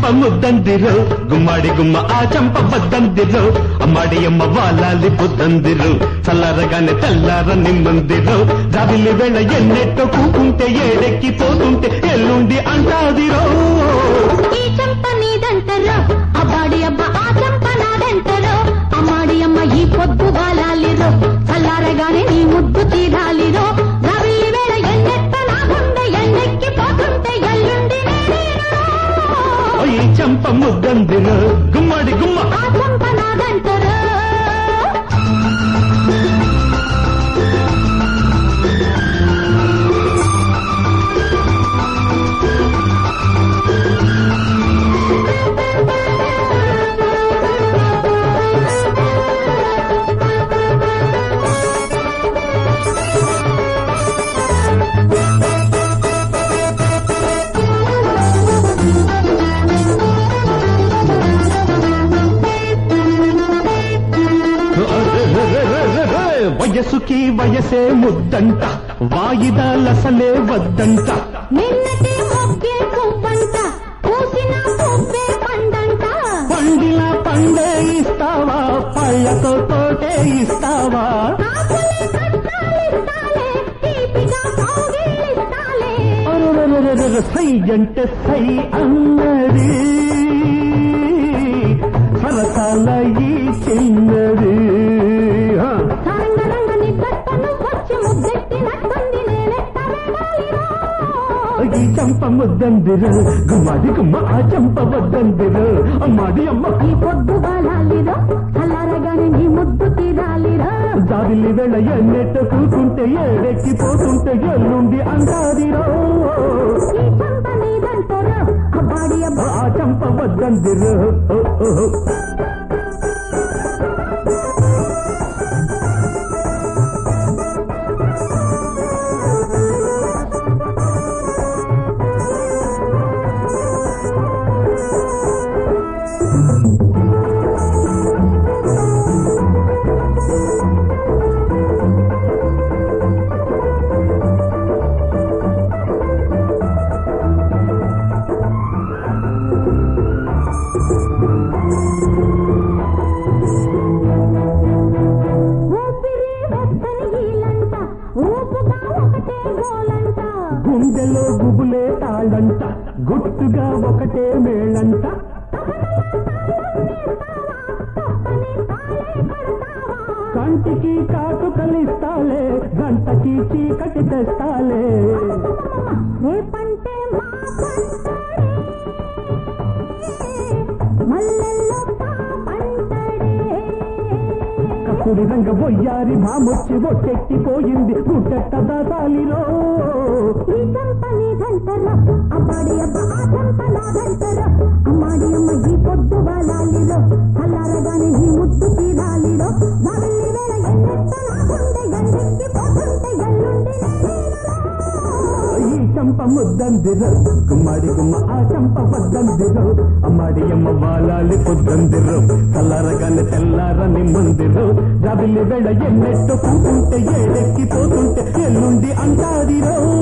చంప ముద్దందిరు గుమ్మడి గుమ్మ ఆ చంప బద్దందిరు అమ్మాడి అమ్మ వాలాలి బుద్దందిరు చల్లారగానే తెల్లార నిమ్మందిరు రవిలి వేళ ఎన్నెట్టో కూకుంటే ఏడెక్కి పోతుంటే ఎల్లుండి అంటాదిరో ఈ చంప నీదంటరో అబ్బాడి అబ్బ ఆ చంప నాదంటరో అమ్మాడి అమ్మ ఈ పొద్దు వాలాలిరో చల్లారగానే నీ ముద్దు తీరాలిరో రవిలి వేళ ఎన్నెత్త నా గుండె ఎన్నెక్కి పోతుంటే ఎల్లుండి నేనేనో. ఈ చంప ముద్దందిరు గుమ్మడి గుమ్మ ఆ చంప నాదంటరో వయసుకి వయసే ముద్దంట వాయిదాలసలే వద్దంట నిన్నటి మొగ్గే పువ్వంట పూసిన పువ్వే పండంట పండిన పండే ఇస్తావా పళ్ళతో తోటే ఇస్తావా కాపులే కష్టాలిస్తాలే తీపిగా కౌగిలిస్తాలే అరరరరరర సై అంటే సై అన్నది సరసాల ఈ చిన్నది ఆ. రంగరంగని కట్టను వచ్చి ముద్దెట్టినట్టుంది నేనెట్ట వేడాలిరా ఈ చంప ముద్దందిరు గుమ్మడి గుమ్మ ఆ చంప వద్దందిరు అమ్మాడి అమ్మ ఈ పొద్దు బాలాలిరా చల్లారగానే నీ ముద్దు తీరాలిరా దారిలి వెళ్ళ ఎన్నెట్ట కూకుంటే ఏడెక్కి పోతుంటే ఎల్లుండి అంటాదిరో ఈ చంప నీదంటారా అబ్బాడి అబ్బా ఆ చంప వద్దందిరు ఓ, ఓ, ఓ. ఊపిరి వెచ్చని ఈలంట ఊపుగా ఒకటే గోలంట గుండెలో గుబులే తాళంట గుట్టుగా ఒకటే మేళంట కంటికి కాటు కలిస్తాలే గంటకి చీకటి తెస్తాలే రేపంటే మా పంటడే మల్లెల్లో పాపంటడే కస్తూరి రంగ బొయ్యారి మామొచ్చి ఒట్టెక్కిపోయింది గుట్టెట్ట దాసాలిరో ఈ చంప నీదంటరా అబ్బాడి అబ్బ ఆ చంప నాదంటరా అమ్మాడి అమ్మ ఈ పొద్దు బాలాలిరో చల్లారగానే నీ ముద్దు తీరాలిరో నవల్లి వేళ ఎన్నెత్త నా గుండె ఎండెక్కి పోతుంటే ఎల్లుండి నేనేనరా. ఈ చంప ముద్దందిరు గుమ్మడి గుమ్మ ఆ చంప వద్దందిరు అమ్మాడి అమ్మ వాలాలి పొద్దందిరు చల్లారగానే తెల్లారని మందిరు రవిలి వెళ్ళ ఎన్నెట్టు కూకుంటే ఏడెక్కి పోతుంటే ఎల్లుండి అంటాదిరో